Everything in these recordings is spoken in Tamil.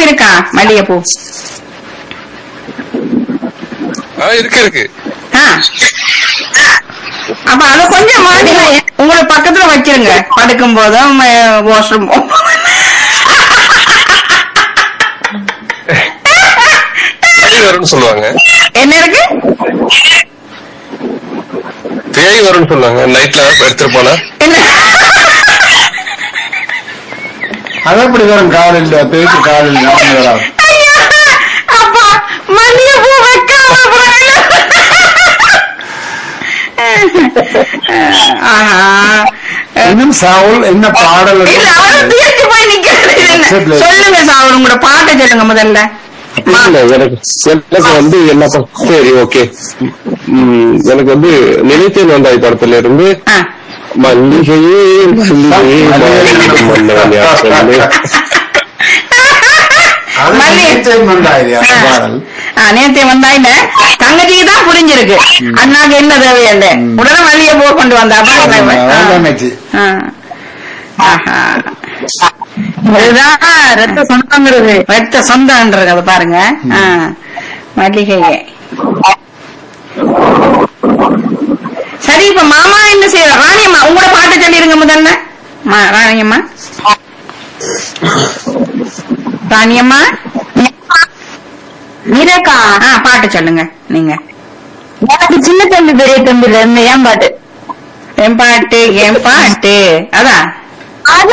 இருக்கா மல்லிகைப்பூ ஆ இருக்கு இருக்கு ஆ. அப்ப அத கொஞ்சம் மாடியில உங்களை பக்கத்துல வச்சிருங்க படுக்கும் போதும் வாஷ்ரூம் பேய் வரும்னு சொல்லுவாங்க என்ன இருக்கு பேய் வரும்னு சொல்லுவாங்க நைட்ல எடுத்துட்டு போனா என்ன அது எப்படி வரும் காலில் பேச்சு காலில் நடந்து வராது ஐயா, அப்பா மல்லிகைப்பூ வைக்காம அப்புறம் ஆஹா. இன்னும் சாவுல் என்ன பாடல் இல்ல அவரும் தீர்த்து போய் நிக்கிறது என்ன சரி. சொல்லுங்க சார் உங்களோட பாட்டை சொல்லுங்க முதல்ல இல்ல எனக்கு எனக்கு வந்து என்ன ப- சரி ஓகே எனக்கு வந்து நினைத்தேன் வந்தாய் படத்துல இருந்து ஆ. மல்லிகையே மல்லிகையே மலரும் மன்னவன் யார் சொல்லு. அது மல்லி- நிச்சயம் வந்தாயிரு, அந்த பாடல் ஆ, நேத்தே வந்தாயின தங்கச்சிக்கு தான் புரிஞ்சிருக்கு அண்ணாக்கு என்ன தேவையல்ல உடனே மல்லிகை பூ கொண்டு வந்தா பாருங்க. அதான் ஆ. தங்கச்சி ஆ. ஆஹா. இதுதான் ரத்த சொந்தங்கிறது ரத்த சொந்தம்ன்றது அது பாருங்க ஆ. மல்லிகையே சரி இப்ப மாமா என்ன செய்யற ராணியம்மா உங்களோட பாட்டை சொல்லிருங்க முதல்ல மா- ராணியம்மா ராணியம்மா மீரக்கா ஆ பாட்டு சொல்லுங்க நீங்க எனக்கு சின்ன தம்பி பெரிய தம்பில இருந்து ஏன் பாட்டு என் பாட்டு என் பாட்டு அதான் அது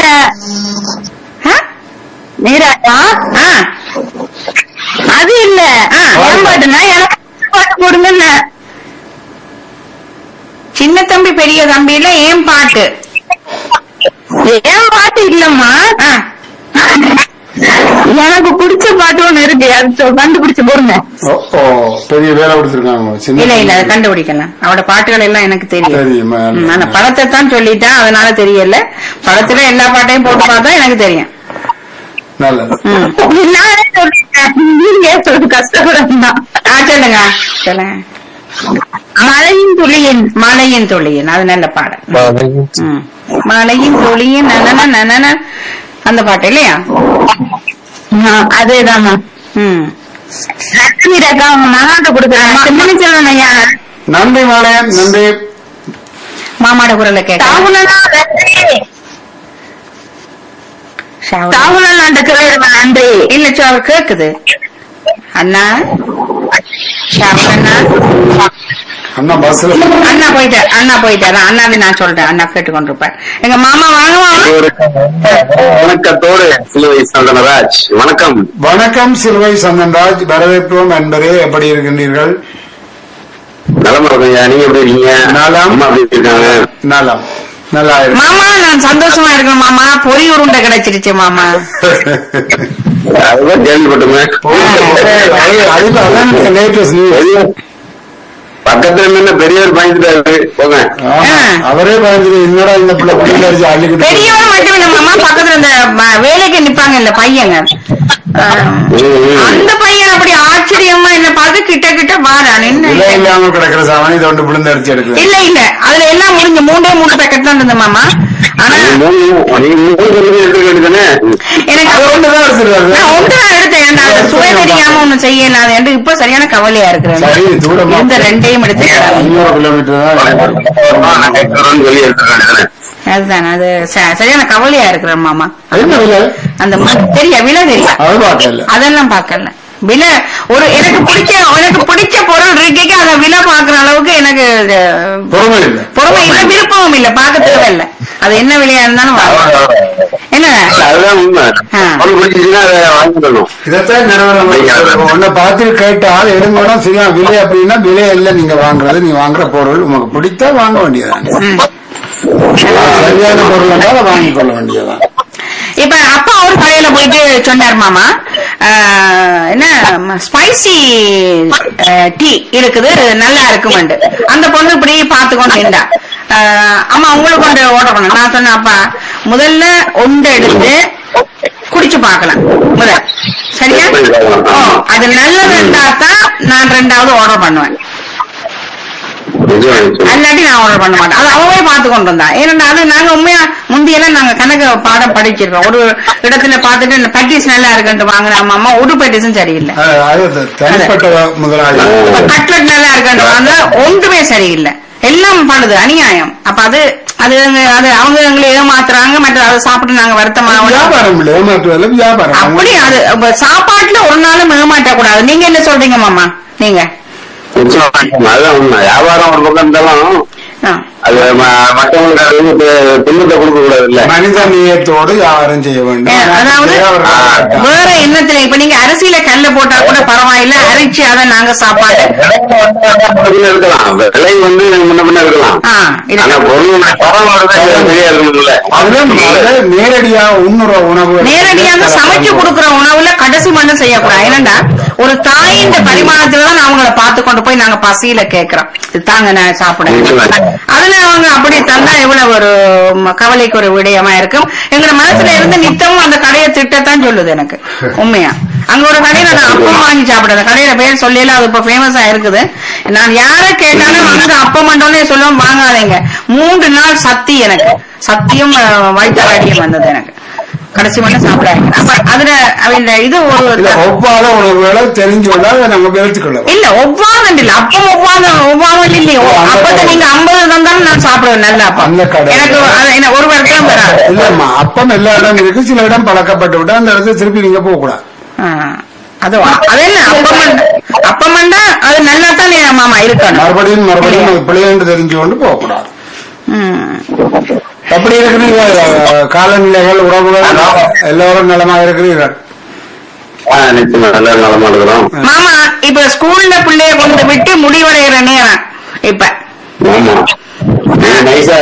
ஆ? மீராக்கா ஆ அது இல்ல ஆ. ஏன் பாட்டுனா எனக்கு பாட்டு போடுங்கன்னு சின்ன தம்பி பெரிய தம்பியில ஏன் பாட்டு ஏன் பாட்டு இல்லம்மா ஆ. எனக்கு பிடிச்ச பாட்டு ஒண்ணு இருக்கு அது சொ- கண்டுபிடிச்சு போடுங்க ஓ ஓ பெரிய வேலை கொடுத்துருக்காங்க சின்ன இல்ல இல்ல அதை கண்டுபிடிக்கலாம் அவட பாட்டுகள் எல்லாம் எனக்கு தெரியும் தெரியுமா? ம், ஆனா படத்தை தான் சொல்லிட்டேன் அதனால தெரியல படத்துல எல்லா பாட்டையும் போட்டு பார்த்தா எனக்கு தெரியும் நல்லது ம். நானே சொல்லிட்டேன் நீங்க சொல்றது கஷ்டப்படலாம் ஆ சொல்லுங்க சொல்லுங்க மழையின் துளியின் மலையின் துளியின் அது நல்ல பாடல் ம். மலையின் துளியின் நனன நனன அந்த பாட்டு இல்லையா ஆ, அதேதாம்மா ம் மீராக்கா அவங்க மகாட்ட கொடுக்குறேன் சிந்தனை செல்வன் ஐயா நன்றி மாலயம் நன்றி மாமாட குரலை கேட்க தாகுலனா நன்றி தாகுலனாண்ட சொல்லிடுவேன் நன்றி இல்ல சோ அவர் கேக்குது அண்ணா ஷாவுல் அண்ணா அண்ணா பஸ்ல அண்ணா போயிட்டார் அண்ணா போயிட்டாரு அண்ணாவே நான் சொல்றேன் அண்ணா கேட்டுக்கொண்டிருப்பார் எங்க மாமா வாங்க மாமா வணக்கத்தோடு சிலுவை சந்தனராஜ் வணக்கம் வணக்கம் சிறுவை சந்தன்ராஜ் வரவேற்போம் என்பரே எப்படி இருக்கின்றீர்கள் நலமா இருக்கீங்க நீங்க எப்படி இருக்கீங்க நலம். அம்மா எப்படி இருக்காங்க நலம் நல்லா இருக்கு மாமா நான் சந்தோஷமா இருக்கேன் மாமா பொறி உருண்டை கிடைச்சிருச்சு மாமா அதுதான் கேள்விப்பட்டுமே அதுல அதான் லேட்டஸ்ட் நியூஸ் பக்கத்துல நின்று பெரியவர் பயந்துட்டாரு போங்க அவரே பயந்துட்டு என்னடா இந்த பிள்ளை பிள்ளை அடிச்சு அள்ளிக்கிட்டு பெரியவர் மட்டும் இல்ல மாமா பக்கத்துல இந்த ம- வேலைக்கு நிப்பாங்க இல்ல பையங்க ஆஹ், ம், ம். அந்த பையன் அப்படி ஆச்சரியமா என்ன பார்த்து கிட்ட கிட்ட வாரான் என்ன விலை இல்லாம கிடக்கிற சாமான் இதை ஒன்று விழுந்து அடிச்சு எடுக்குது இல்ல இல்ல அதுல எல்லாம் முடிஞ்சு மூன்றே மூணு பேக்கெட் தான் இருந்தது மாமா ஆனா நீங்க மூணு நீங்க மூணு சொல்லுங்க எடுத்துக்க வேண்டியதானே எனக்கு அது ஒண்ணுதான் எடுத்துருக்காரு நான் ஒன்றுதான் எடுத்தேன் நான் அதை சுவை தெரியாம ஒண்ணு செய்யல அது என்று இப்ப சரியான கவலையா இருக்கிறேன் சரி தூரமா இந்த ரெண்டையும் எடுத்து ஐநூறு கிலோமீட்டர் தான் நான் கேட்கறேன்னு சொல்லி எடுத்துக்க வேண்டியதானே அதுதான் அது ச- சரியான கவலையா இருக்கிறேன் மாமா என்ன விலை அந்த ம- தெரிய விலை தெரியும் அது பார்க்கல அதெல்லாம் பார்க்கல விலை ஒரு எனக்கு பிடிச்ச எனக்கு பிடிச்ச பொருள் இருக்கே அந்த விலை பாக்குற அளவுக்கு எனக்கு அஹ், பொறுமை இல்லை பொறுமை இல்ல விருப்பமும் இல்ல பார்க்க தேவையில்ல அது என்ன விலையா இருந்தாலும் வாங்கலாம். என்ன அதுதான் உண்மை ஆ. ஒண்ணு பிடிச்சிச்சுன்னா அதை வாங்கிடணும் இதைத்தான் நிறுவனம் உன்னை பார்த்து கேட்டால் எடுங்கணும் சரியா விலை அப்படின்னா விலை இல்லை நீங்க வாங்குறது நீங்க வாங்குற பொருள் உங்களுக்கு பிடித்தா வாங்க வேண்டியதுதான் ம். சரியான பொருள் என்றால் அதை வாங்கிக் கொள்ள வேண்டியதுதான் இப்ப அப்பா ஒரு கடையில போயிட்டு சொன்னார் மாமா ஆஹ், என்ன ஸ்பைசி டீ இருக்குது நல்லா இருக்குமெண்டு அந்த பொண்ணு இப்படி பார்த்து கொண்டு இருந்தா ஆஹ், அம்மா உங்களுக்கு கொண்டு ஓர்டர் பண்ண நான் சொன்னேன் அப்பா முதல்ல ஒன்று எடுத்து குடிச்சு பார்க்கலாம் முதல் சரியா ஓ, அது நல்லது இருந்தா தான் நான் ரெண்டாவது ஆர்டர் பண்ணுவேன் நிஜமா நிஜமா. அல்லாட்டி நான் ஆர்டர் பண்ண மாட்டேன் அது அவங்களே பார்த்து கொண்டு வந்தான் ஏன்னா அது நாங்க உண்மையா முந்தியெல்லாம் நாங்க கணக்கு பாடம் படிச்சிருக்கோம் ஒரு இடத்துல பார்த்துட்டு பட்டிஸ் நல்லா இருக்குன்ட்டு வாங்கின அம்மா ஒரு பட்டிஸும் சரியில்லை அது- அது தனிப்பட்ட முதலாளி கட்லெட் நல்லா இருக்குன்ட்டு வாங்க ஒன்றுமே சரியில்லை எல்லாம் பண்ணுது அநியாயம் அப்ப அது அது அது அவங்க எங்களை ஏமாத்துறாங்க மற்ற அதை சாப்பிட்டு நாங்க வருத்தமா வியாபாரம் இல்லை ஏமாற்றுவதில்ல வியாபாரம் அப்படி அது அப்ப சாப்பாட்டுல ஒரு நாளும் ஏமாற்ற கூடாது நீங்க என்ன சொல்றீங்க மாமா நீங்க நிச்சயமா, நிச்சயமா. அதுதான் உண்மை வியாபாரம் ஒரு பக்கம் இருந்தாலும் ஆ. அது ம- மற்றவங்களுக்கு அது வந்து துன்பத்தை கொடுக்க கூடாது இல்ல மனித நேயத்தோடு வியாபாரம் செய்ய வேண்டும் ஏ, அதாவது வியாபாரம் வேற என்னத்துல இப்ப நீங்க அரிசியில கல்ல போட்டா கூட பரவாயில்ல அரைச்சு அதை நாங்க சாப்பாடு முன்ன இருக்கலாம் விலை வந்து முன்ன பின்ன இருக்கலாம் ஆ, இருக்கு. ஆனா பொருள் தரம் வருது சரியா இருக்கணும்ல அதுல முதல்ல நேரடியா உண்ணுற உணவு நேரடியாக சமைச்சு கொடுக்கிற உணவுல கடைசி மட்டும் செய்யக்கூடாது ஏனண்டா ஒரு தாயின் பரிமாணத்துல தான் அவங்கள பார்த்து கொண்டு போய் நாங்க பசியில கேக்குறோம் இது தாங்க நான் சாப்பிடுறேன் அதுல அவங்க அப்படி தந்தா எவ்வளவு ஒரு ம- கவலைக்கு ஒரு விடயமா இருக்கும் எங்க மனசுல இருந்து நித்தமும் அந்த கடையை திட்டத்தான் சொல்லுது எனக்கு உண்மையா அங்க ஒரு கடையில நான் அப்பம் வாங்கி சாப்பிடுறேன் அந்த கடையில பேர் சொல்லல அது இப்ப ஃபேமஸா இருக்குது நான் யார கேட்டாலும் அங்க அப்பம் மண்டோன்னே சொல்லுவோம் வாங்காதீங்க மூன்று நாள் சத்தி எனக்கு சத்தியம் வயிற்றாடியும் வந்தது எனக்கு கடைசி மட்டும் சாப்பிடாங்க அப்ப அதுல இந்த இது ஒரு இல்ல ஒவ்வாத உணவுகளை தெரிஞ்சு கொள்ள அதை நாங்க வெறுத்துக்கொள்ளலாம் இல்ல ஒவ்வாதம் இல்ல அப்பம் ஒவ்வாத ஒவ்வாமல் இல்லையே ஓ, அந்த அப்பத்தை கடை. நீங்க ஐம்பது தந்தாலும் நான் சாப்பிடுவேன் நல்ல அப்பம் அந்த கடை. எனக்கு அது என்ன ஒரு வருஷம் வராது இல்லம்மா அப்பம் எல்லா இடம் இருக்கு சில இடம் பழக்கப்பட்டு விட்டா அந்த இடத்துல திருப்பி நீங்க போக கூடாது ஆ, அது அது என்ன அப்பமண்டா அப்பமண்டா அது நல்லா தானே மாமா இருக்கணும் மறுபடியும் மறுபடியும் அது பிழை என்று தெரிஞ்சு கொண்டு போக கூடாது ம். எப்படி இருக்கிறீர்கள் காலநிலைகள் உறவுகள் எல்லோரும் நலமாக இருக்கிறீர்கள் ஆ, நிச்சயமா நல்ல நலமா இருக்கிறோம் மாமா இப்ப ஸ்கூல்ல பிள்ளைய கொண்டு விட்டு முடிவடைகிற நேரம் இப்ப ஆமா நீங்க நைஸா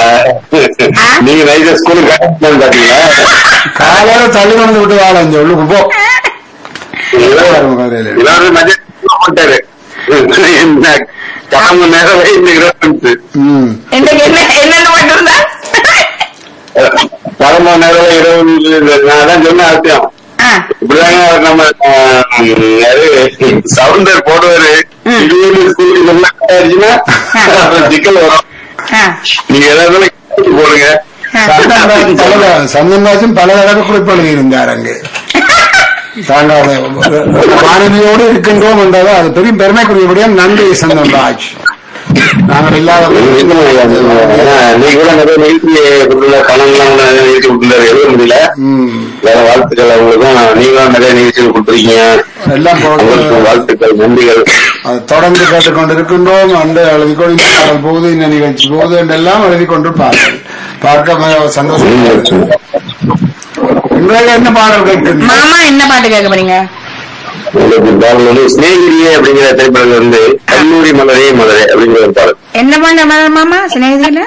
நீங்க நைஸா ஸ்கூலுக்கு கட்டணும் பாத்தீங்களா காலையில தள்ளி கொண்டு விட்டு வாழ இங்க உள்ளுக்கு போ வரும் காலையில. எல்லாரும் மதியம் போட்டாரு என்ன கிளம்பு நேரம் இன்னைக்கு இருபது ம் இன்னைக்கு என்ன என்னென்ன மட்டும் இருந்தா கிளம்ப நேரம் இருபது நான் தான் சொன்ன அவசியம் ஆ, இப்படிதாங்க நம்ம சவுண்டர் போடுவாரு ம். இருபது ஸ்கூலுக்கு நல்லா ஆயிடுச்சுன்னா அப்புறம் சிக்கல் வரும் ஆ, நீங்க ஏதாவது கேட்டு போடுங்க ஆ. சந்தன்ராஜ் பல சந்தன்ராஜும் பல தடவை குறிப்பு இருந்தார் அங்கே தாங்கள் மாணவியோடு இருக்கின்றோம் என்றால் அது பெரிய பெருமைக்குரியபடியாக நன்றி சந்தன்ராஜ் நாங்கள் இல்லாத ஏன்னா, நீங்க கூட நிறைய நிகழ்ச்சி கொடுக்கல பணம்லாம் நிறைய நிகழ்ச்சி கொடுத்துருந்தாரு எழுத முடியல ம், வேற வாழ்த்துக்கள் அவங்களுக்கும் நீங்களும் நிறைய நிகழ்ச்சிகள் கொடுத்துருக்கீங்க எல்லாம் போட்டு உங்களுக்கு வாழ்த்துக்கள் நன்றிகள் அது தொடர்ந்து கேட்டுக்கொண்டிருக்கின்றோம் அன்று எழுதி கொண்டு பாடல் போகுது இந்த நிகழ்ச்சி போகுது என்றெல்லாம் எழுதி கொண்டிருப்பார்கள் பார்க்க மிக சந்தோஷம் இன்றைய என்ன பாடல் கேட்கின்றோம் மாமா என்ன பாட்டு கேட்க போறீங்க உங்களுக்கு பாடல் வந்து சிநேகிரியே அப்படிங்கிற திரைப்படங்கள் வந்து கல்லூரி மலரே மலரே அப்படிங்கிற ஒரு பாடல் என்ன பண்ண மலர் மாமா சிநேகிதியில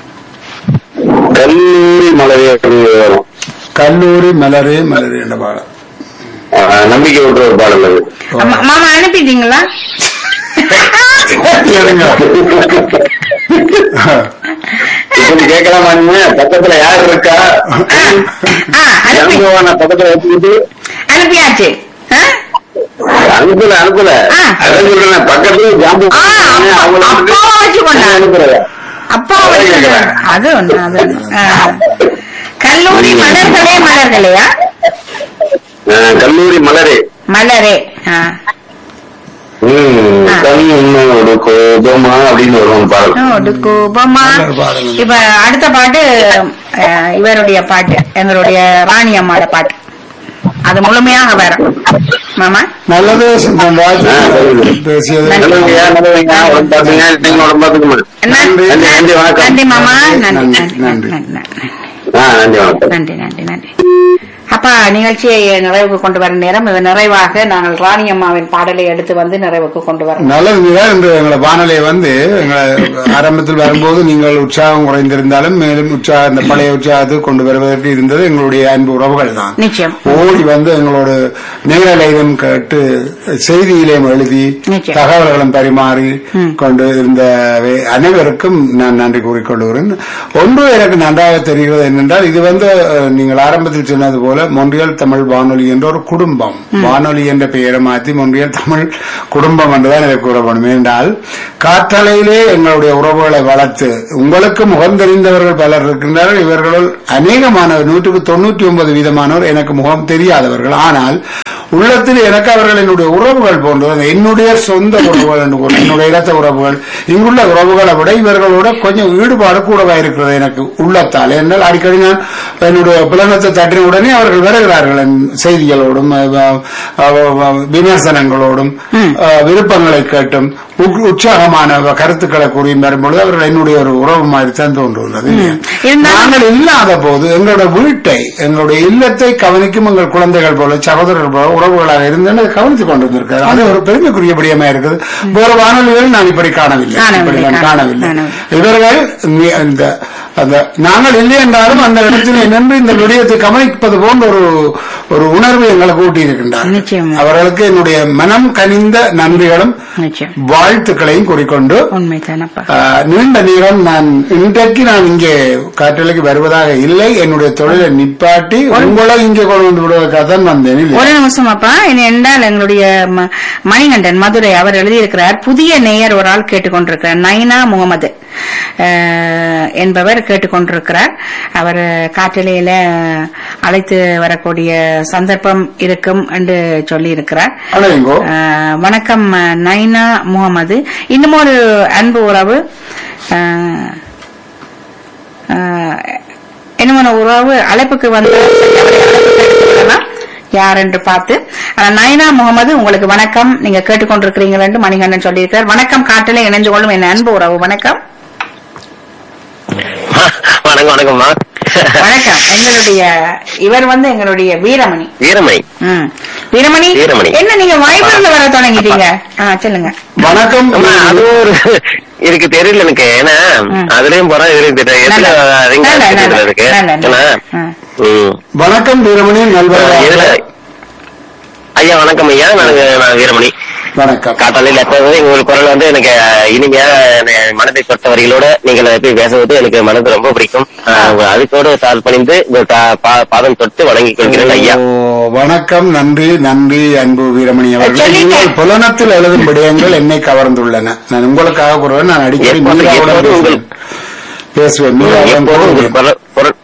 கல்லூரி மலரே அப்படிங்கிற வரும் கல்லூரி மலரே மலரே என்ற பாடல் ஆஹ், நம்பிக்கை விட்டுற ஒரு பாடல் அது அம்மா- மாமா அனுப்பிட்டீங்களா கேளுங்க. இப்படி கேட்கலாமா நீங்க பக்கத்துல யார் இருக்கா ஆ, அனுப்பி ஜாம்பவான பக்கத்துல வச்சுக்கிட்டு அனுப்பியாச்சு ஆ? அனுப்பல அனுப்பல ஆ. அதான் சொல்றேன் பக்கத்துல ஜாம்பு ஆ, அப்பா- அவங்கள வந்து அப்பாவை வச்சு கொண்டா. அனுப்புறேன் அப்பா அதான் வந்து- கேக்குறேன். அது ஒண்ணு அது ஒண்ணு. ஆ. கல்லூரி மலர்களே மலர்களையா ஆஹ், கல்லூரி மலரே மலரே ஆ. ம் ஆ. கண் உன்னோடு கோபமா அப்படின்னு வரும் பாடல் நோடு கோபமா நல்ல பாடல். இப்ப அடுத்த பாட்டு ஆ, இவருடைய பாட்டு எங்களுடைய ராணி அம்மாட பாட்டு அது முழுமையாக வரும் மாமா நல்லது சந்தன்ராஜ் ஆ, சரிங்க. பேசியது நல்லதுங்க நல்லதுங்க உடம்பு பாத்துங்க நீங்க உடம்பு பாத்துக்குமா நன்றி நன்றி, நன்றி, வணக்கம். நன்றி மாமா நன்றி நன்றி, நன்றி நன்றி. நன்றி நன்றி ஆ நன்றி வணக்கம் நன்றி நன்றி நன்றி அப்பா நிகழ்ச்சியை நிறைவுக்கு கொண்டு வரும் நேரம் இது நிறைவாக நாங்கள் ராணி அம்மாவின் பாடலை எடுத்து வந்து நிறைவுக்கு கொண்டு வரோம் நல்லது மிக இன்று எங்களை வானொலி வந்து எங்களை ஆரம்பத்தில் வரும்போது நீங்கள் உற்சாகம் குறைந்திருந்தாலும் மேலும் உற்சாக இந்த பழைய உற்சாகத்தை கொண்டு வருவதற்கு இருந்தது எங்களுடைய அன்பு உறவுகள் தான் நிச்சயம் ஓடி வந்து எங்களோடு நேரலைவம் கேட்டு செய்தியிலையும் எழுதி நிச்சயம். தகவல்களும் பரிமாறி ம். கொண்டு இருந்த அனைவருக்கும் நான் நன்றி கூறிக்கொள்கிறேன் ஒன்று எனக்கு நன்றாக தெரிகிறது என்னென்றால் இது வந்து அஹ், நீங்கள் ஆரம்பத்தில் சொன்னது போல போல மொன்றியல் தமிழ் வானொலி என்ற ஒரு குடும்பம் வானொலி என்ற பெயரை மாற்றி மொன்றியல் தமிழ் குடும்பம் என்றுதான் இதை கூறப்படும் என்றால் காற்றலையிலே எங்களுடைய உறவுகளை வளர்த்து உங்களுக்கு முகம் தெரிந்தவர்கள் பலர் இருக்கின்றார்கள் இவர்களுள் அநேகமானவர் நூற்றுக்கு தொண்ணூற்றி ஒன்பது வீதமானவர் எனக்கு முகம் தெரியாதவர்கள் ஆனால் உள்ளத்தில் எனக்கு அவர்கள் என்னுடைய உறவுகள் போன்றது என்னுடைய சொந்த உறவுகள் என்று கூறுவேன். என்னுடைய இடத்த உறவுகள் இங்குள்ள உறவுகளை விட இவர்களோட கொஞ்சம் ஈடுபாடு கூடவா இருக்கிறது எனக்கு உள்ளத்தால் என்றால் அடிக்கடி நான் என்னுடைய புலனத்தை தட்டின உடனே அவர்கள் வருகிறார்கள் என் செய்திகளோடும் அஹ், அஹ், அஹ், விமர்சனங்களோடும் அஹ், விருப்பங்களை கேட்டும் உக்- உற்சாகமான கருத்துக்களை கூறியும் வரும்பொழுது அவர்கள் என்னுடைய ஒரு உறவு மாதிரி தான் தோன்றுகிறது இருந்தாலும் நாங்கள் இல்லாத போது எங்களோட வீட்டை எங்களுடைய இல்லத்தை கவனிக்கும் எங்கள் குழந்தைகள் போல சகோதரர்கள் போல உறவுகளாக இருந்து அதை கவனித்துக் கொண்டிருந்திருக்கிறார் அது ஒரு பெருமைக்குரிய விடயமா இருக்குது வேறு வானொலிகள் நான் இப்படி காணவில்லை காணவில்லை, இப்படி நான் காணவில்லை காணவில்லை. இவர்கள் நி- இந்த அந்த நாங்கள் இல்லை என்றாலும் அந்த இடத்தில் நின்று இந்த விடயத்தை கவனிப்பது போன்ற ஒரு ஒரு உணர்வு எங்களுக்கு ஊட்டி இருக்கின்றார் நிச்சயமா. அவர்களுக்கு என்னுடைய மனம் கனிந்த நன்றிகளும் நிச்சயம் வாழ்த்துக்களையும் கூறிக்கொண்டு உண்மைதானப்பா ஆஹ், நீண்ட நேரம் நான் இன்றைக்கு நான் இங்கே காற்றலைக்கு வருவதாக இல்லை என்னுடைய தொழிலை நிப்பாட்டி உங்களை இங்கே கொண்டு வந்து விடுவதற்காக தான் வந்தேன் இல்லை. ஒரு நிமிஷம் அப்பா இனி என்றால் எங்களுடைய ம- மணிகண்டன் மதுரை அவர் எழுதியிருக்கிறார் புதிய நேயர் ஒரு ஆள் கேட்டுக்கொண்டிருக்கிறார் நைனா முகமது அஹ், என்பவர் கேட்டுக்கொண்டிருக்கிறார் அவர் காற்றிலையில அழைத்து வரக்கூடிய சந்தர்ப்பம் இருக்கும் என்று சொல்லி இருக்கிறார் அழைங்கோ அஹ், வணக்கம் அஹ், நைனா முகமது இன்னும் ஒரு அன்பு உறவு அஹ், அஹ், இன்னும் ஒரு உறவு அழைப்புக்கு வந்து அவரை அழைப்புக்கு எடுத்துக் கொள்ளலாம். யார் என்று பார்த்து அஹ், நைனா முகமது உங்களுக்கு வணக்கம் நீங்க கேட்டுக்கொண்டிருக்கிறீர்கள் என்று மணிகண்டன் சொல்லியிருக்கிறார் வணக்கம் காட்டிலே இணைந்து கொள்ளும் என் அன்பு உறவு வணக்கம் வணக்கம் வணக்கம்மா வணக்கம் எங்களுடைய இவர் வந்து எங்களுடைய வீரமணி வீரமணி ம். வீரமணி வீரமணி. என்ன நீங்க வைபர்ல வர தொடங்கிட்டீங்க ஆ, சொல்லுங்க வணக்கம் அம்மா, அது ஒரு இருக்கு தெரியல எனக்கு ஏன்னா ம். அதுலயும் போறோம் இதுலயும் தெரியல எதுல நல்ல. ring நல்ல, தெரியல நல்ல. இருக்கு நல்ல, நல்ல. ஏன்னா, ம். ம். வணக்கம் வீரமணி இதுல நல்வரவு ஐயா வணக்கம் ஐயா நான் நான் வீரமணி வணக்கம் காட்டாலையில் எப்போதும் உங்கள் குரல் வந்து எனக்கு இனிமையா என் மனதை தொட்ட வரிகளோட நீங்கள் போய் பேசுவது எனக்கு மனது ரொம்ப பிடிக்கும் ஆஹ், உங்க அதுக்கோடு தாழ் பணிந்து உங்கள் தா- பா- பாதம் தொட்டு வணங்கிக் கொள்கிறேன் ஐயா ஓ, வணக்கம் நன்றி நன்றி அன்பு வீரமணி அவர்கள் சொல்லிட்டேன். நீங்கள் புலனத்தில் எழுதும் விடயங்கள் என்னை கவர்ந்துள்ளன நான் உங்களுக்காக கூறுவேன் நான் அடிக்கடி எப்போது- மீராவுடன் எப்போது உங்கள்- பேசுவேன். பேசுவேன் மீராவுடன் எப்போதும் உங்கள் கூறுவேன். குரல் குரல்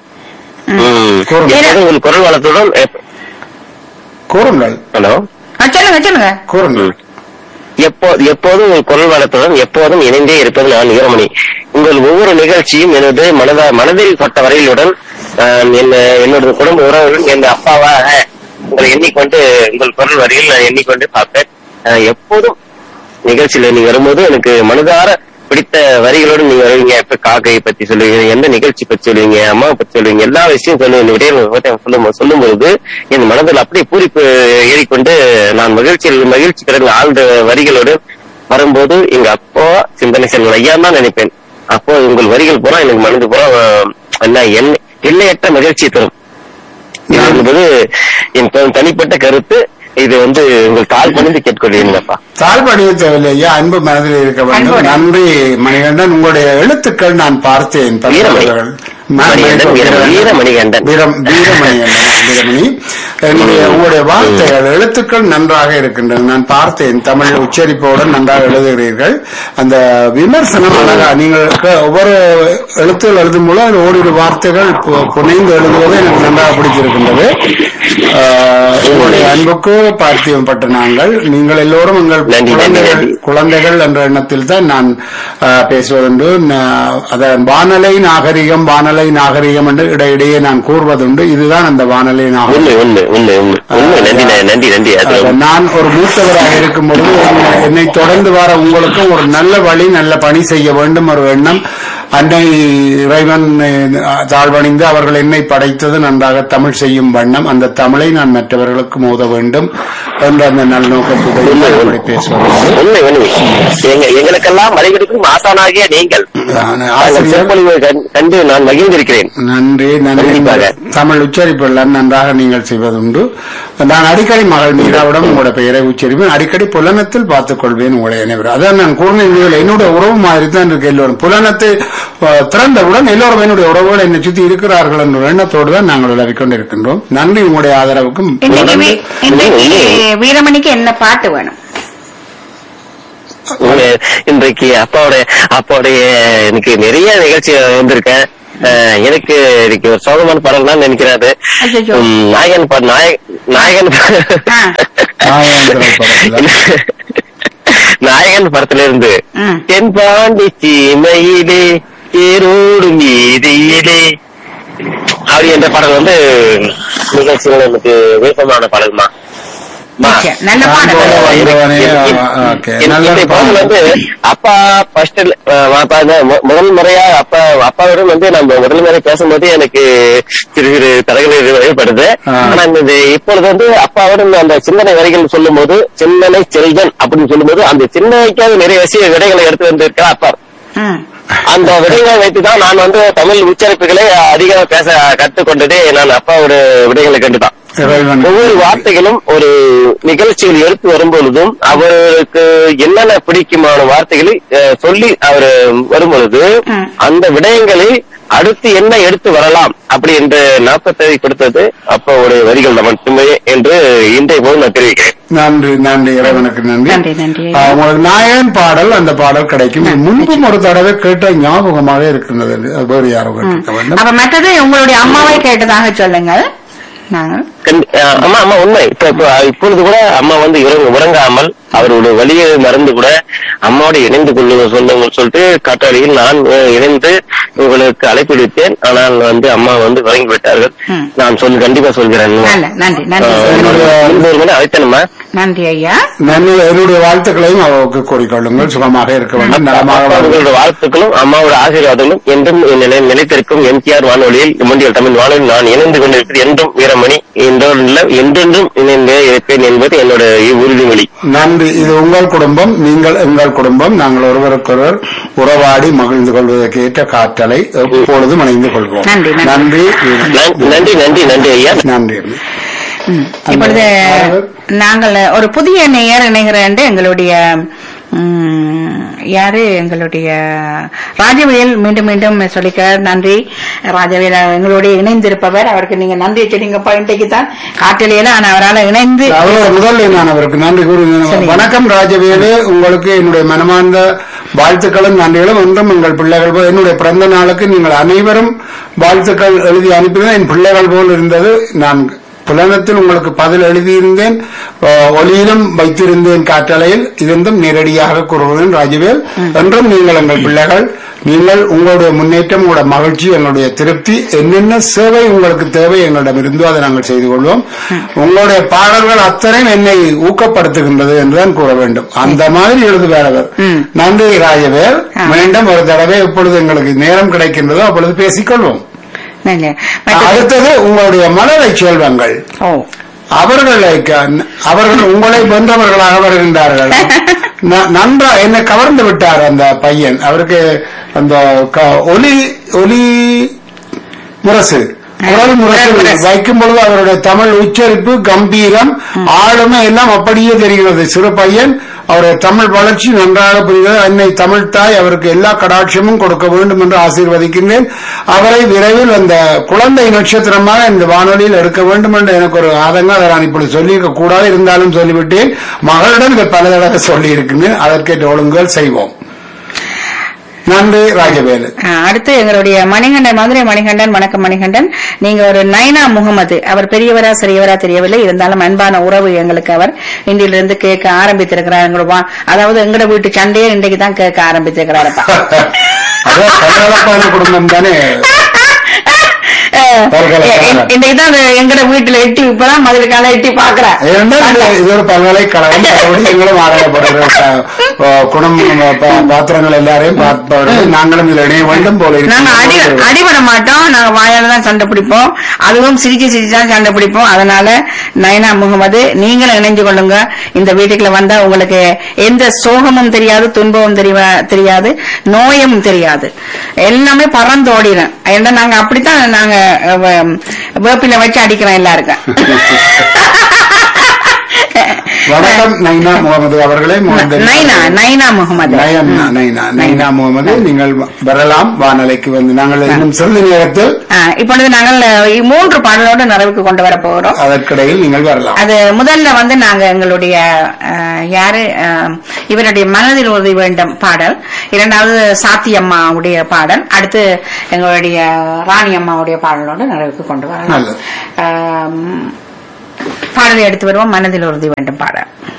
ம். கூறுங்கள். எப்போதும் உங்கள் குரல் வளத்துடன் எப்- கூறுங்கள் ஹலோ ஆ, சொல்லுங்க சொல்லுங்க கூறுங்கள் எப்போ எப்போதும் உங்கள் குரல் வளத்துடன் எப்போதும் இணைந்தே இருப்பது நான் வீரமணி உங்கள் ஒவ்வொரு நிகழ்ச்சியும் எனது மனத மனதில் தொட்ட வரையிலுடன் ஆஹ், என்ன என்னோட குடும்ப உறவுடன் என் அப்பாவாக உங்களை எண்ணிக்கொண்டு உங்கள் குரல் வரியில் நான் எண்ணிக்கொண்டு பார்ப்பேன் ஆஹ், எப்போதும் நிகழ்ச்சியில நீங்க வரும்போது எனக்கு மனதார பிடித்த வரிகளோடு நீங்க வருவீங்க இப்ப காக்கையை பத்தி சொல்லுவீங்க எந்த நிகழ்ச்சி பத்தி சொல்லுவீங்க அம்மாவை பத்தி சொல்லுவீங்க எல்லா விஷயம் சொல்லுவீங்க விடயம் சொல்லும் சொல்லும்போது என் மனதில் அப்படியே பூரிப்பு ஏறிக்கொண்டு நான் மகிழ்ச்சியில் மகிழ்ச்சி கடந்த ஆழ்ந்த வரிகளோடு வரும்போது எங்க அப்பா சிந்தனை செல்வன் ஐயா தான் நினைப்பேன் அப்போ உங்கள் வரிகள் பூரா எனக்கு மனது பூரா அஹ், என்ன எல்லை- எல்லையற்ற மகிழ்ச்சியை தரும் இது என்பது என் த- தனிப்பட்ட கருத்து இது வந்து உங்கள் தாழ் பணிந்து கேட்கொள்கிறீங்கப்பா தாழ்படிய தேவையில்லை ஐயா அன்பு மனதில் இருக்க வேண்டும் அன்போடு. நன்றி மணிகண்டன் உங்களுடைய எழுத்துக்கள் நான் பார்த்தேன் வீரமணி. பத்திரிகைகள். மணிகண்டன், வீர- வீரமணிகண்டன். வீரம் வீரமணிகண்டன் வீரமணி என்னுடைய உங்களுடைய வார்த்தைகள் எழுத்துக்கள் நன்றாக இருக்கின்றன நான் பார்த்தேன் தமிழ் உச்சரிப்போடு நன்றாக எழுதுகிறீர்கள் அந்த விமர்சனம் அழகா நீங்கள் க- ஒவ்வொரு எழுத்துகள் எழுதும் போது அதில் ஓரிரு வார்த்தைகள் பு- புனைந்து எழுதுவது எனக்கு நன்றாக பிடிச்சிருக்கின்றது ஆஹ், உங்களுடைய அன்புக்கு பார்த்தியம் பட்ட நாங்கள் நீங்கள் எல்லோரும் உங்கள் நன்றி, நன்றி, குழந்தைகள் நன்றி. குழந்தைகள் என்ற எண்ணத்தில் தான் நான் ஆஹ், பேசுவதுண்டு நா- அத வானலை நாகரிகம் வானலை நாகரிகம் என்று இடையிடையே நான் கூறுவதுண்டு இதுதான் அந்த வானலை நாகரிகம் உண்மை உண்மை உண்மை உண்மை உண்மை நன்றி ந- நன்றி நன்றி அது ஆக, நான் ஒரு மூத்தவராக இருக்கும் பொழுது என்னை- என்னை தொடர்ந்து வர உங்களுக்கும் ஒரு நல்ல வழி நல்ல பணி செய்ய வேண்டும் ஒரு எண்ணம் அன்னை இறைவன் அஹ், தாழ்வணிந்து அவர்கள் என்னை படைத்தது நன்றாக தமிழ் செய்யும் வண்ணம் அந்த தமிழை நான் மற்றவர்களுக்கு மோத வேண்டும் என்ற அந்த நல்ல நோக்கத்துடன் அப்படி பேசுவது உண்மை உண்மை எங்க எங்களுக்கெல்லாம் வழிகெடுக்கும் ஆசானாகிய நீங்கள் நான் உங்கள் ஆசிரியர் சொற்பொழிவை கண்- கண்டு நான் மகிழ்ந்திருக்கிறேன் நன்றி நன்றி கண்டிப்பாக. தமிழ் உச்சரிப்பெல்லாம் நன்றாக நீங்கள் செய்வதுண்டு நான் அடிக்கடி மகள் மீராவிடம் உங்களோட பெயரை உச்சரிப்பேன் அடிக்கடி புலனத்தில் பார்த்துக் கொள்வேன் உங்களை அனைவரும் அதான் நான் கூறினேன் என்னுடைய உறவு மாதிரி தான் இருக்கு எல்லோரும் புலனத்தை அஹ், திறந்தவுடன் எல்லோரும் என்னுடைய உறவுகள் என்னை சுத்தி இருக்கிறார்கள் என்ற எண்ணத்தோடு தான் நாங்கள் விளைவிக் கொண்டிருக்கின்றோம் நன்றி உங்களுடைய ஆதரவுக்கும் இன்னைக்கு வீ- இன்னைக்கு வீரமணிக்கு என்ன பாட்டு வேணும் உங்க இன்றைக்கு அப்பாவுடைய அப்பாவுடைய எனக்கு நிறைய நிகழ்ச்சி வந்திருக்கேன் அஹ் எனக்கு இன்னைக்கு ஒரு சோகமான படம் தான் நினைக்கிறாரு அச்சச்சோ. உம், நாயகன் படம் நாயக நாயகன் ஆ. நாயகன் திரைப்படத்துல. நாயகன் படத்துல இருந்து ம். தென்பாண்டி சீமையிலே தேரோடு மீதியிலே அப்படி என்ற பாடல் வந்து நிகழ்ச்சிகள் எனக்கு விருப்பமான பாடல்மா மா. நிச்சயம். நல்ல நான் பாடல் போல வந்தவனே, என்- ஆ, ஓகே. என்- நல்ல என்னுடைய பாடல் வந்து அப்பா ஃபர்ஸ்ட் முதல் முறையா அப்பா அப்பாவிடம் வந்து நம்ம முதல் முறை பேசும்போது எனக்கு சிறு சிறு தடைகள் ஏற்படுது ஆ. ஆனா இந்த இப்பொழுது வந்து அப்பாவிடம் அந்த சிந்தனை வரிகள் சொல்லும் போது சிந்தனை செல்வன் அப்படின்னு சொல்லும்போது அந்த சிந்தனைக்காக நிறைய விஷய விடைகளை எடுத்து வந்திருக்கிறார் அப்பா ம். அந்த விடைகளை வைத்துதான் நான் வந்து தமிழ் உச்சரிப்புகளை அதிகமா பேச கற்றுக்கொண்டதே நான் அப்பாவோட விடைகளை கண்டுதான் இறைவன் ஒவ்வொரு வார்த்தைகளும் ஒரு நிகழ்ச்சியில் எடுத்து வரும்பொழுதும் அவருக்கு என்னென்ன பிடிக்குமான வார்த்தைகளை அஹ், சொல்லி அவர் வரும்பொழுது ம். அந்த விடயங்களை அடுத்து என்ன எடுத்து வரலாம் அப்படி என்ற நாற்பத்தை கொடுத்தது அப்பாவுடைய வரிகள் தான் மட்டுமே என்று இன்றைய போது நான் தெரிவிக்கிறேன் நன்றி நன்றி இறைவனுக்கு நன்றி நன்றி, நன்றி. ஆ, உங்களுக்கு நாயகன் பாடல் அந்த பாடல் கிடைக்கும் இது முன்பும் ஒரு தடவை கேட்ட ஞாபகமாக இருக்கின்றது அது வேறு யாரோ கேட்டிருக்க வேண்டும் அப்ப மற்றது உங்களுடைய அம்மாவை கேட்டதாக சொல்லுங்கள் நாங்கள் கண்டி- அஹ் அம்மா அம்மா உண்மை இப்ப இப்ப இப்பொழுது கூட அம்மா வந்து உறங்க- உறங்காமல் அவருடைய வலியை மறந்து கூட அம்மாவோட இணைந்து கொள்ளுங்க சொல்லுங்க சொல்லிட்டு காட்டாளியில் நான் அஹ், இணைந்து உங்களுக்கு அழைப்பு விடுத்தேன் ஆனால் வந்து அம்மா வந்து உறங்கி விட்டார்கள் ம். நான் சொல்லு கண்டிப்பா சொல்கிறேன் நல்ல நன்றி நன்றி முன்பு அழைத்தேனம்மா நன்றி ஐயா நன்றி என்னுடைய வாழ்த்துக்களையும் அவருக்கு கூறிக்கொள்ளுங்கள் சுகமாக இருக்க வேண்டும் நலமாக வாழ வேண்டும். அவர்களோட வாழ்த்துக்களும் அம்மாவோட ஆசீர்வாதங்களும் என்றும் நிலை- நிலைத்திருக்கும் எம்ஜிஆர் வானொலியில் முண்டியல் தமிழ் வானொலி நான் இணைந்து கொண்டிருப்பது என்றும் வீரமணி என்றும் இல்ல என்றென்றும் இணைந்தே இருப்பேன் என்பது என்னோட உறுதிமொழி நன்றி இது உங்கள் குடும்பம் நீங்கள் எங்கள் குடும்பம் நாங்கள் ஒருவருக்கொருவர் உறவாடி மகிழ்ந்து கொள்வதற்கு ஏற்ற காற்றலை எப்பொழுதும் இணைந்து கொள்வோம் நன்றி, நன்றி. நன்றி நன்- நன்றி நன்றி நன்றி ஐயா நன்றி ம். இப்பொழுது அந்த- நாங்கள் ஒரு புதிய நேயர் இணைகிறேன் எங்களுடைய ம், யாரு எங்களுடைய ராஜவேல் மீண்டும் மீண்டும் சொல்லிக்கிறார் நன்றி ராஜவேல் எங்களுடைய இணைந்திருப்பவர் அவருக்கு நீங்க நன்றி வச்சிருங்கப்பா இன்றைக்கு தான் காட்டிலேயே ஆனா அவரால் இணைந்து அவரோட முதல் நான் அவருக்கு நன்றி கூறுகிறேன் சரிங்க. வணக்கம் ராஜவேலு உங்களுக்கு என்னுடைய மனமார்ந்த வாழ்த்துக்களும் நன்றிகளும் ஒன்றும் எங்கள் பிள்ளைகள் போல் என்னுடைய பிறந்த நாளுக்கு நீங்கள் அனைவரும் வாழ்த்துக்கள் எழுதி அனுப்பினது என் பிள்ளைகள் போல் இருந்தது நான் புலனத்தில் உங்களுக்கு பதில் எழுதியிருந்தேன் அஹ், ஒலியிலும் வைத்திருந்தேன் காற்றலையில் இருந்தும் நேரடியாக கூறுகிறேன் ராஜவேல் என்றும் நீங்கள் எங்கள் பிள்ளைகள் நீங்கள் உங்களுடைய முன்னேற்றம் உங்களுடைய மகிழ்ச்சி எங்களுடைய திருப்தி என்னென்ன சேவை உங்களுக்கு தேவை எங்களிடம் இருந்தோ அதை நாங்கள் செய்து கொள்வோம் உங்களுடைய பாடல்கள் அத்தனையும் என்னை ஊக்கப்படுத்துகின்றது என்றுதான் கூற வேண்டும் அந்த மாதிரி எழுதுவார் அவர் ம். நன்றி ராஜவேல் ஆ. மீண்டும் ஒரு தடவை எப்பொழுது எங்களுக்கு நேரம் கிடைக்கின்றதோ அப்பொழுது பேசிக்கொள்வோம் நல்ல. மற்றது- அடுத்தது உங்களுடைய மலரை செல்வங்கள் ஓ அவர்களை க- அவர்கள் உங்களை வென்றவர்களாக வருகின்றார்கள் ந- நன்றா என்னை கவர்ந்து விட்டார் அந்த பையன் அவருக்கு அந்த க- ஒலி ஒலி முரசு குரல் முரசு முரசு. வைக்கும் பொழுது அவருடைய தமிழ் உச்சரிப்பு கம்பீரம் ஆளுமை எல்லாம் அப்படியே தெரிகிறது சிறு பையன் அவருடைய தமிழ் வளர்ச்சி நன்றாக புரிகிறது அன்னை தமிழ் தாய் அவருக்கு எல்லா கடாட்சமும் கொடுக்க வேண்டும் என்று ஆசீர்வதிக்கின்றேன் அவரை விரைவில் அந்த குழந்தை நட்சத்திரமாக இந்த வானொலியில் எடுக்க வேண்டும் என்று எனக்கு ஒரு ஆதங்கம் அதை நான் இப்படி சொல்லியிருக்க கூடாது இருந்தாலும் சொல்லிவிட்டேன் மகளிடம் இதை பல தடவை சொல்லி இருக்கின்றேன் அதற்கேற்ற ஒழுங்குகள் செய்வோம் நன்றி ராஜவேலு ஆ, அடுத்து எங்களுடைய மணிகண்டன் மதுரை மணிகண்டன் வணக்கம் மணிகண்டன் நீங்க ஒரு நைனா முகமது அவர் பெரியவரா சிறியவரா தெரியவில்லை இருந்தாலும் அன்பான உறவு எங்களுக்கு அவர் இன்றிலிருந்து கேட்க ஆரம்பித்திருக்கிறார் எங்களோட வா- அதாவது எங்கட வீட்டு சண்டையே இன்றைக்கு தான் கேட்க ஆரம்பித்திருக்கிறாரப்பா அதான் பரபரப்பான குடும்பம் தானே பல்கலைக்கழகம். இன்றைக்கு தான் அந்த எங்கட வீட்டுல எட்டி இப்பதான் மதுரைக்கால எட்டி பாக்குறேன் ஏனென்றால் இது- இது ஒரு பல்கலைக்கழகம் மறுபடியும் எங்களும் ஆராயப்படுகிற குடும்ப பா- பாத்திரங்கள் எல்லாரையும் பார்ப்பவர்கள் நாங்களும் இதில் இணைய வேண்டும் போல நாங்க அடி இருக்கிறோம். அடிபட மாட்டோம் நாங்க வாயால தான் சண்டை பிடிப்போம் அதுவும் சிரிச்சு சிரிச்சு தான் சண்டை பிடிப்போம் அதனால நயனா முகமது நீங்களும் இணைஞ்சு கொள்ளுங்க இந்த வீட்டுக்குள்ள வந்தா உங்களுக்கு எந்த சோகமும் தெரியாது துன்பமும் தெரியவா- தெரியாது நோயும் தெரியாது எல்லாமே பறந்தோடிடும் ஏன்னா நாங்க அப்படித்தான் நாங்க அஹ், வே- வேப்பில வச்சு அடிக்கிறோம் எல்லாருக்கும் வணக்கம் நைனா முகமது அவர்களே முகமது நைனா நைனா முகமது நயனா நைனா நைனா முகமது நீங்கள் வரலாம் வானலைக்கு வந்து நாங்கள் இன்னும் சிறிது நேரத்தில் ஆ, இப்பொழுது நாங்கள் அஹ், மூன்று பாடலோடு நிறைவுக்கு கொண்டு வர போகிறோம் அதற்கிடையில் நீங்கள் வரலாம் அது முதல்ல வந்து நாங்க எங்களுடைய அஹ், யாரு அஹ், இவருடைய மனதில் உறுதி வேண்டும் பாடல் இரண்டாவது சாத்தி அம்மாவுடைய பாடல் அடுத்து எங்களுடைய ராணி அம்மாவுடைய பாடலோடு நிறைவுக்கு கொண்டு வரலாம் நல்லது. அஹ், பாடலை எடுத்து வருவோம் மனதில் உறுதி வேண்டும் பாடல்